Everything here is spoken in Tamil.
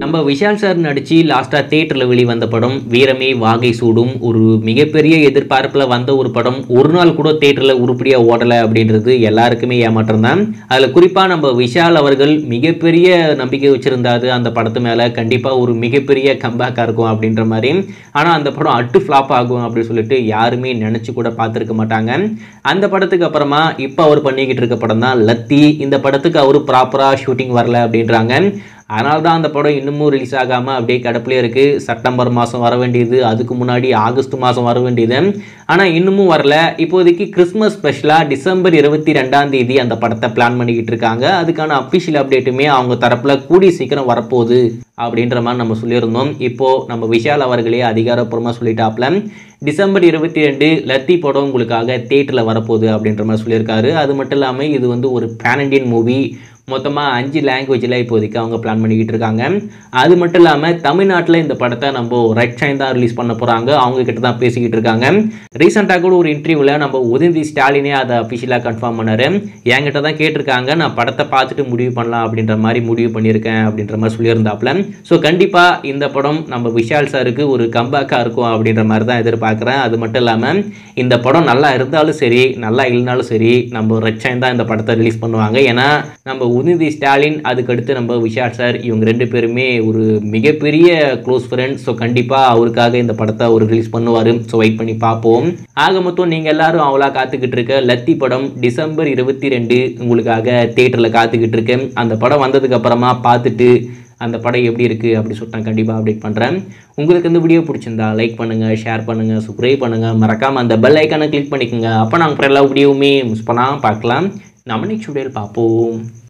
நம்ம விஷால் சார் நடித்து லாஸ்ட்டாக தேட்டரில் வெளிவந்த படம் வீரமே வாகை சூடும் ஒரு மிகப்பெரிய எதிர்பார்ப்பில் வந்த ஒரு படம் ஒரு நாள் கூட தேட்டரில் உருப்படியாக ஓடலை அப்படின்றது எல்லாருக்குமே ஏமாற்றம் தான் அதில் குறிப்பாக நம்ம விஷால் அவர்கள் மிகப்பெரிய நம்பிக்கை வச்சுருந்தாரு அந்த படத்து மேலே கண்டிப்பாக ஒரு மிகப்பெரிய கம்பேக்காக இருக்கும் அப்படின்ற மாதிரி ஆனால் அந்த படம் அட்டு ஃப்ளாப் ஆகும் அப்படின்னு சொல்லிட்டு யாருமே நினச்சி கூட பார்த்துருக்க மாட்டாங்க அந்த படத்துக்கு அப்புறமா இப்போ அவர் பண்ணிக்கிட்டு இருக்க படம் தான் லத்தி இந்த படத்துக்கு அவர் ப்ராப்பராக ஷூட்டிங் வரல அப்படின்றாங்க அதனால தான் அந்த படம் இன்னமும் ரிலீஸ் ஆகாமல் அப்படியே கிடப்பிலே இருக்குது செப்டம்பர் மாதம் வர வேண்டியது அதுக்கு முன்னாடி ஆகஸ்ட் மாதம் வர வேண்டியது ஆனால் இன்னமும் வரல இப்போதைக்கு கிறிஸ்மஸ் ஸ்பெஷலாக டிசம்பர் இருபத்தி ரெண்டாம் தேதி அந்த படத்தை பிளான் பண்ணிக்கிட்டு இருக்காங்க அதுக்கான அஃபிஷியல் அப்டேட்டுமே அவங்க தரப்பில் கூடி சீக்கிரம் வரப்போகுது அப்படின்ற மாதிரி நம்ம சொல்லியிருந்தோம் இப்போது நம்ம விஷால் அவர்களே அதிகாரப்பூர்வமாக சொல்லிட்டாப்ல டிசம்பர் இருபத்தி ரெண்டு லத்தி படம் உங்களுக்காக தேட்டரில் வரப்போகுது அப்படின்ற மாதிரி சொல்லியிருக்காரு அது மட்டும் இல்லாமல் இது வந்து ஒரு பேன் இண்டியன் மூவி மொத்தமாக அஞ்சு லாங்குவேஜில் இப்போதைக்கு அவங்க பிளான் பண்ணிக்கிட்டு இருக்காங்க அது மட்டும் இல்லாமல் தமிழ்நாட்டில் இந்த படத்தை நம்ம ரெட் ஷைன் தான் ரிலீஸ் பண்ண போகிறாங்க அவங்க கிட்ட தான் பேசிக்கிட்டு இருக்காங்க ரீசெண்டாக கூட ஒரு இன்டர்வியூவில் நம்ம உதயநிதி ஸ்டாலினே அதை அஃபிஷியலாக கன்ஃபார்ம் பண்ணார் என்கிட்ட தான் கேட்டிருக்காங்க நான் படத்தை பார்த்துட்டு முடிவு பண்ணலாம் அப்படின்ற மாதிரி முடிவு பண்ணியிருக்கேன் அப்படின்ற மாதிரி சொல்லியிருந்தாப்புல ஸோ கண்டிப்பாக இந்த படம் நம்ம விஷால் சாருக்கு ஒரு கம்பேக்காக இருக்கும் அப்படின்ற மாதிரி தான் எதிர்பார்க்குறேன் அது மட்டும் இல்லாமல் இந்த படம் நல்லா இருந்தாலும் சரி நல்லா இல்லைனாலும் சரி நம்ம ரெட் ஷைன் தான் இந்த படத்தை ரிலீஸ் பண்ணுவாங்க ஏன்னா நம்ம உதயநிதி ஸ்டாலின் அதுக்கடுத்து நம்ம விஷால் சார் இவங்க ரெண்டு பேருமே ஒரு மிகப்பெரிய க்ளோஸ் ஃப்ரெண்ட் ஸோ கண்டிப்பாக அவருக்காக இந்த படத்தை அவர் ரிலீஸ் பண்ணுவார் ஸோ வெயிட் பண்ணி பார்ப்போம் ஆக மொத்தம் நீங்கள் எல்லாரும் அவளா காத்துக்கிட்டு இருக்க லத்தி படம் டிசம்பர் இருபத்தி ரெண்டு உங்களுக்காக தேட்டரில் காத்துக்கிட்டு இருக்கு அந்த படம் வந்ததுக்கு அப்புறமா பார்த்துட்டு அந்த படம் எப்படி இருக்குது அப்படி சொல்லிட்டு நான் கண்டிப்பாக அப்டேட் பண்ணுறேன் உங்களுக்கு இந்த வீடியோ பிடிச்சிருந்தா லைக் பண்ணுங்கள் ஷேர் பண்ணுங்கள் சப்ஸ்கிரைப் பண்ணுங்கள் மறக்காமல் அந்த பெல் ஐக்கானை கிளிக் பண்ணிக்கோங்க அப்போ நாங்கள் அப்புறம் எல்லா வீடியோவுமே மிஸ் பண்ணாமல் பார்க்கலாம் நம்ம நெக்ஸ்ட் வீடியோவில் பார்ப்போம்